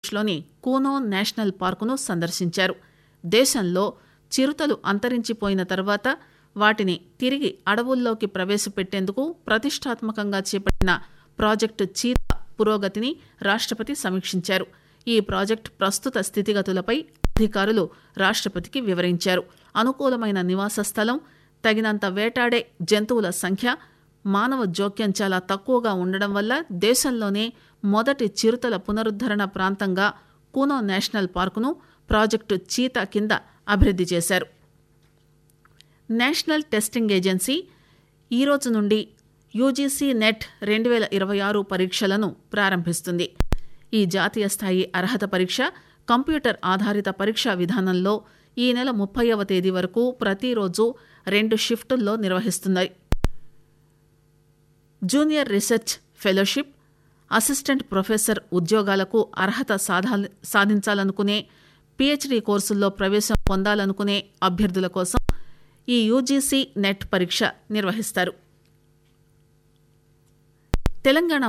ఆంధ్రప్రదేశ్లోని కూనో నేషనల్ పార్కును సందర్శించారు దేశంలో చిరుతలు అంతరించిపోయిన తర్వాత వాటిని తిరిగి అడవుల్లోకి ప్రవేశపెట్టేందుకు ప్రతిష్టాత్మకంగా చేపట్టిన ప్రాజెక్టు చీతా పురోగతిని రాష్టపతి సమీక్షించారు ఈ ప్రాజెక్టు ప్రస్తుత స్థితిగతులపై అధికారులు రాష్టపతికి వివరించారు అనుకూలమైన నివాస స్థలం తగినంత వేటాడే జంతువుల సంఖ్య మానవ జోక్యం చాలా తక్కువగా ఉండడం వల్ల దేశంలోనే మొదటి చిరుతల పునరుద్ధరణ ప్రాంతంగా కూనో నేషనల్ పార్కును ప్రాజెక్టు చీతా కింద అభివృద్ది చేశారు నేషనల్ టెస్టింగ్ ఏజెన్సీ ఈ రోజు నుండి యూజీసీ నెట్ రెండు వేల ఇరవై ఆరు పరీక్షలను ప్రారంభిస్తుంది ఈ జాతీయ స్థాయి అర్హత పరీక్ష కంప్యూటర్ ఆధారిత పరీక్షా విధానంలో ఈ నెల ముప్పైవ తేదీ వరకు ప్రతిరోజు రెండు షిఫ్టుల్లో నిర్వహిస్తున్నాయి junior research fellowship assistant professor ఉద్యోగాలకు అర్హత సాధా సాధించాలనుకునే పీహెచ్డీ కోర్సుల్లో ప్రవేశం పొందాలనుకునే అభ్యర్థుల కోసం ఈ యూజీసీ నెట్ పరీక్ష నిర్వహిస్తారు తెలంగాణ